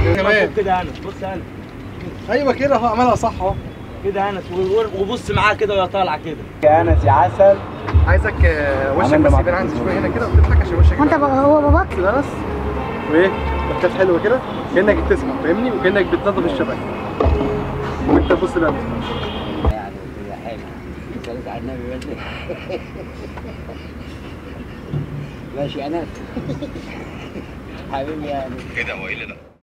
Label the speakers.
Speaker 1: كمان
Speaker 2: كده يا انس بص يا انس
Speaker 1: ايوه كده اهو عملها صح اهو
Speaker 2: كده يا انس و- وبص معاه كده وهي طالعه كده
Speaker 3: يا انس يا عسل
Speaker 1: عايزك آه، وشك
Speaker 3: عملنا
Speaker 1: بس
Speaker 3: مع
Speaker 1: يبان عندي
Speaker 3: بعض.
Speaker 1: شويه هنا كده وتضحك عشان وشك
Speaker 4: وانت
Speaker 1: يبان.
Speaker 4: بقى هو باباك
Speaker 1: كده بس وايه ضحكات حلوه كده كانك بتسمع فاهمني وكانك بتنظف الشبكه وانت تبص لها
Speaker 3: يعني كده حلو صليت على النبي بس ماشي يا انس حبيبي يا انس
Speaker 5: ايه ده هو ايه اللي ده؟